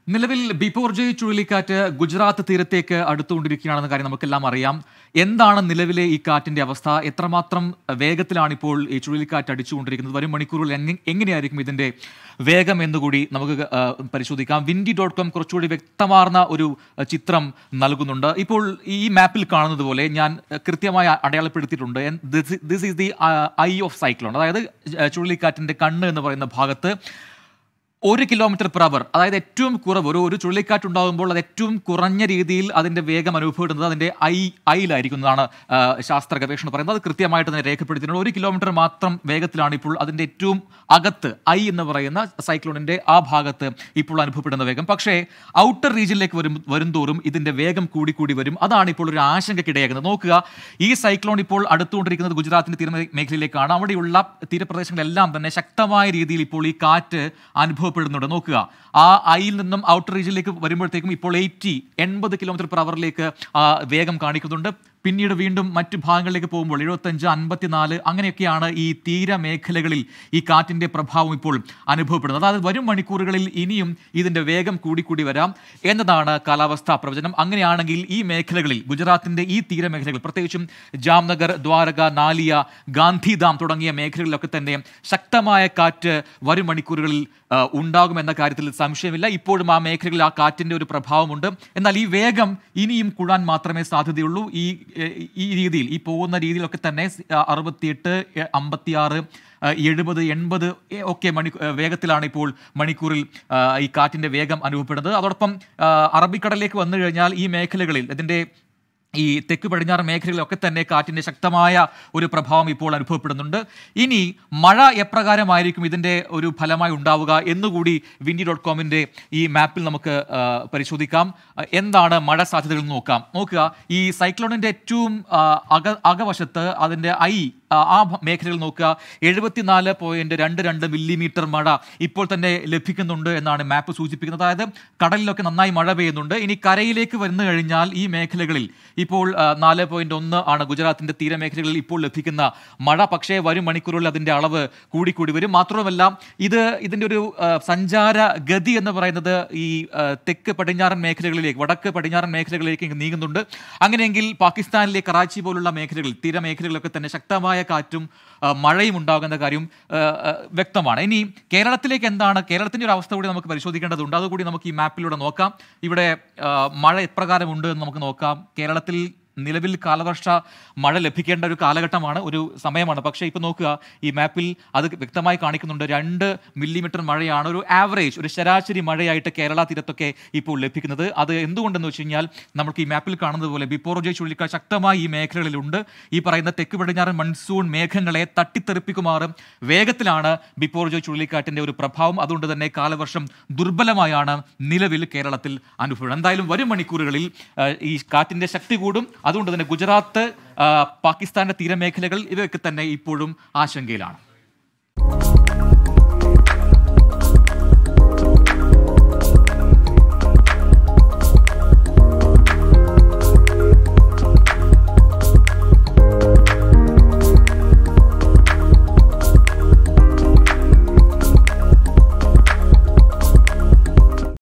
നിലവിൽ ബിപോർജയ് ചുഴലിക്കാറ്റ് ഗുജറാത്ത് തീരത്തേക്ക് അടുത്തുകൊണ്ടിരിക്കുകയാണെന്ന കാര്യം നമുക്കെല്ലാം അറിയാം എന്താണ് നിലവിലെ ഈ കാറ്റിന്റെ അവസ്ഥ എത്രമാത്രം വേഗത്തിലാണ് ഇപ്പോൾ ഈ ചുഴലിക്കാറ്റ് അടിച്ചുകൊണ്ടിരിക്കുന്നത് വരും മണിക്കൂറുകൾ എങ്ങ- എങ്ങനെയായിരിക്കും ഇതിന്റെ വേഗം എന്നുകൂടി നമുക്ക് ആ, പരിശോധിക്കാം വിൻഡി ഡോട്ട് കോം കുറച്ചുകൂടി വ്യക്തമാർന്ന ഒരു ആ, ചിത്രം നൽകുന്നുണ്ട് ഇപ്പോൾ ഈ മാപ്പിൽ കാണുന്നത് പോലെ ഞാൻ ആ, കൃത്യമായി അടയാളപ്പെടുത്തിയിട്ടുണ്ട് this is the eye of cyclone അതായത് ആ, ചുഴലിക്കാറ്റിന്റെ കണ്ണ് എന്ന് പറയുന്ന ഭാഗത്ത് ഒരു കിലോമീറ്റർ പെർ അവർ അതായത് ഏറ്റവും കുറവ് ഒരു ഒരു ചുഴലിക്കാറ്റ് ഉണ്ടാകുമ്പോൾ അത് ഏറ്റവും കുറഞ്ഞ രീതിയിൽ അതിന്റെ വേഗം അനുഭവപ്പെടുന്നത് അതിന്റെ ഐ ഐയിലായിരിക്കും എന്നാണ് ആ, ശാസ്ത്ര ഗവേഷണം പറയുന്നത് അത് കൃത്യമായിട്ട് തന്നെ രേഖപ്പെടുത്തിയിട്ടുണ്ട് ഒരു കിലോമീറ്റർ മാത്രം വേഗത്തിലാണ് ഇപ്പോൾ അതിന്റെ ഏറ്റവും അകത്ത് ഐ എന്ന് പറയുന്ന സൈക്ലോണിന്റെ ആ ഭാഗത്ത് ഇപ്പോൾ അനുഭവപ്പെടുന്ന വേഗം പക്ഷേ ഔട്ടർ റീജിയനിലേക്ക് വരും വരുംതോറും ഇതിന്റെ വേഗം കൂടി കൂടി വരും അതാണ് ഇപ്പോൾ ഒരു ആശങ്കയ്ക്കിടയാക്കുന്നത് നോക്കുക ഈ സൈക്ലോൺ ഇപ്പോൾ അടുത്തുകൊണ്ടിരിക്കുന്നത് ഗുജറാത്തിന്റെ തീര മേഖലയിലേക്കാണ് അവിടെയുള്ള തീരപ്രദേശങ്ങളെല്ലാം തന്നെ ശക്തമായ രീതിയിൽ ഇപ്പോൾ ഈ കാറ്റ് അനുഭവപ്പെടുന്നുണ്ട് നോക്കുക ആ ഐയിൽ നിന്നും ഔട്ടർ റീജിയനിലേക്ക് വരുമ്പോഴത്തേക്കും ഇപ്പോൾ എയ്റ്റി എൺപത് കിലോമീറ്റർ പെർ അവറിലേക്ക് ആ വേഗം കാണിക്കുന്നുണ്ട് പിന്നീട് വീണ്ടും മറ്റു ഭാഗങ്ങളിലേക്ക് പോകുമ്പോൾ എഴുപത്തഞ്ച് അൻപത്തിനാല് അങ്ങനെയൊക്കെയാണ് ഈ തീരമേഖലകളിൽ ഈ കാറ്റിന്റെ പ്രഭാവം ഇപ്പോൾ അനുഭവപ്പെടുന്നത് അതായത് വരും മണിക്കൂറുകളിൽ ഇനിയും ഇതിന്റെ വേഗം കൂടിക്കൂടി വരാം എന്നതാണ് കാലാവസ്ഥാ പ്രവചനം അങ്ങനെയാണെങ്കിൽ ഈ മേഖലകളിൽ ഗുജറാത്തിന്റെ ഈ തീരമേഖലകൾ പ്രത്യേകിച്ചും ജാംനഗർ ദ്വാരക നാലിയ ഗാന്ധിധാം തുടങ്ങിയ മേഖലകളിലൊക്കെ തന്നെ ശക്തമായ കാറ്റ് വരും മണിക്കൂറുകളിൽ ആ, ഉണ്ടാകുമെന്ന കാര്യത്തിൽ സംശയമില്ല ഇപ്പോഴും ആ മേഖലകളിൽ ആ കാറ്റിന്റെ ഒരു പ്രഭാവമുണ്ട് എന്നാൽ ഈ വേഗം ഇനിയും കൂടാൻ മാത്രമേ സാധ്യതയുള്ളൂ ഈ എ, ഈ രീതിയിൽ ഈ പോകുന്ന രീതിയിലൊക്കെ തന്നെ അറുപത്തിയെട്ട് അമ്പത്തിയാറ് എഴുപത് എൺപത് ഒക്കെ മണി ഏ, വേഗത്തിലാണ് ഇപ്പോൾ മണിക്കൂറിൽ ആ, ഈ കാറ്റിന്റെ വേഗം അനുഭവപ്പെടുന്നത് അതോടൊപ്പം ആ, അറബിക്കടലിലേക്ക് വന്നു കഴിഞ്ഞാൽ ഈ മേഖലകളിൽ ഇതിന്റെ ഈ തെക്ക് പടിഞ്ഞാറ് മേഖലകളിലൊക്കെ തന്നെ കാറ്റിന്റെ ശക്തമായ ഒരു പ്രഭാവം ഇപ്പോൾ അനുഭവപ്പെടുന്നുണ്ട് ഇനി മഴ എപ്രകാരമായിരിക്കും ഇതിന്റെ ഒരു ഫലമായി ഉണ്ടാവുക എന്നുകൂടി വിൻഡി ഡോട്ട് കോമിന്റെ ഈ മാപ്പിൽ നമുക്ക് ആ, പരിശോധിക്കാം ആ, എന്താണ് മഴ സാധ്യതകൾ എന്ന് നോക്കാം നോക്കുക ഈ സൈക്ലോണിന്റെ ഏറ്റവും ആ, അക അകവശത്ത് അതിന്റെ ഐ ആ, ആ ഭ- മേഖലയിൽ നോക്കുക എഴുപത്തിനാല് പോയിന്റ് രണ്ട് രണ്ട് മില്ലിമീറ്റർ മഴ ഇപ്പോൾ തന്നെ ലഭിക്കുന്നുണ്ട് എന്നാണ് മാപ്പ് സൂചിപ്പിക്കുന്നത് അതായത് കടലിലൊക്കെ നന്നായി മഴ പെയ്യുന്നുണ്ട് ഇനി കരയിലേക്ക് വന്നു കഴിഞ്ഞാൽ ഈ മേഖലകളിൽ ഇപ്പോൾ നാല് പോയിന്റ് ഒന്ന് ആണ് ഗുജറാത്തിന്റെ തീരമേഖലകളിൽ ഇപ്പോൾ ലഭിക്കുന്ന മഴ പക്ഷേ വരും മണിക്കൂറുകളിൽ അതിന്റെ അളവ് കൂടിക്കൂടി വരും മാത്രമല്ല ഇത് ഇതിന്റെ ഒരു ആ, സഞ്ചാര ഗതി എന്ന് പറയുന്നത് ഈ ആ, തെക്ക് പടിഞ്ഞാറൻ മേഖലകളിലേക്ക് വടക്ക് പടിഞ്ഞാറൻ മേഖലകളിലേക്ക് ഇങ്ങ് നീങ്ങുന്നുണ്ട് അങ്ങനെയെങ്കിൽ പാകിസ്ഥാനിലെ കറാച്ചി പോലുള്ള മേഖലകളിൽ തീരമേഖലകളിലൊക്കെ തന്നെ ശക്തമായ കാറ്റും ആ, മഴയും ഉണ്ടാകുന്ന കാര്യം ആ, ആ, വ്യക്തമാണ് ഇനി കേരളത്തിലേക്ക് എന്താണ് കേരളത്തിന്റെ ഒരു അവസ്ഥ കൂടി നമുക്ക് പരിശോധിക്കേണ്ടതുണ്ട് അതുകൂടി നമുക്ക് ഈ മാപ്പിലൂടെ നോക്കാം ഇവിടെ ആ, മഴ എപ്രകാരമുണ്ട് എന്ന് നമുക്ക് നോക്കാം കേരളത്തിൽ നിലവിൽ കാലവർഷ മഴ ലഭിക്കേണ്ട ഒരു കാലഘട്ടമാണ് ഒരു സമയമാണ് പക്ഷേ ഇപ്പോൾ നോക്കുക ഈ മാപ്പിൽ അത് വ്യക്തമായി കാണിക്കുന്നുണ്ട് രണ്ട് മില്ലിമീറ്റർ മഴയാണ് ഒരു ആവറേജ് ഒരു ശരാശരി മഴയായിട്ട് കേരള തീരത്തൊക്കെ ഇപ്പോൾ ലഭിക്കുന്നത് അത് എന്തുകൊണ്ടെന്ന് വെച്ച് കഴിഞ്ഞാൽ നമുക്ക് ഈ മാപ്പിൽ കാണുന്നത് പോലെ ബിപ്പോർജയ് ചുഴലിക്കാറ്റ് ശക്തമായി ഈ മേഖലകളിലുണ്ട് ഈ പറയുന്ന തെക്ക് പടിഞ്ഞാറൻ മൺസൂൺ മേഘങ്ങളെ തട്ടിത്തെറിപ്പിക്കുമാറും വേഗത്തിലാണ് ബിപ്പോർജയ് ചുഴലിക്കാറ്റിന്റെ ഒരു പ്രഭാവം അതുകൊണ്ട് തന്നെ കാലവർഷം ദുർബലമായാണ് നിലവിൽ കേരളത്തിൽ അനുഭവം എന്തായാലും വരും മണിക്കൂറുകളിൽ ആ, ഈ കാറ്റിന്റെ ശക്തി കൂടും അതുകൊണ്ട് തന്നെ ഗുജറാത്ത് ആ, പാകിസ്ഥാന്റെ തീരമേഖലകൾ ഇവയൊക്കെ തന്നെ ഇപ്പോഴും ആശങ്കയിലാണ്